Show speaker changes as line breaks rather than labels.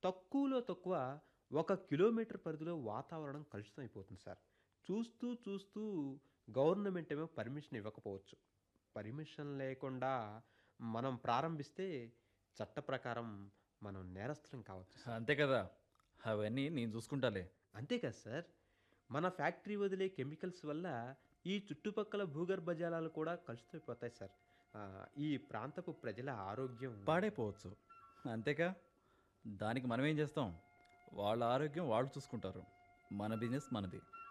తక్కువలో తక్కువ ఒక కిలోమీటర్ పరిధిలో వాతావరణం కలుషితం అయిపోతుంది సార్ చూస్తూ చూస్తూ గవర్నమెంట్ ఏమో పర్మిషన్ ఇవ్వకపోవచ్చు పర్మిషన్ లేకుండా మనం ప్రారంభిస్తే చట్ట ప్రకారం మనం నేరస్తులం కావచ్చు
అంతే కదా అవన్నీ నేను చూసుకుంటాలే
అంతే కదా సార్ మన ఫ్యాక్టరీ వదిలే కెమికల్స్ వల్ల ఈ చుట్టుపక్కల భూగర్భ జలాలు కూడా కలుషితమైపోతాయి సార్ ఆ, ఈ ప్రాంతపు ప్రజల ఆరోగ్యం
పాడైపోవచ్చు అంతేకా దానికి మనం ఏం చేస్తాం వాళ్ళ ఆరోగ్యం వాళ్ళు చూసుకుంటారు మన బిజినెస్ మనది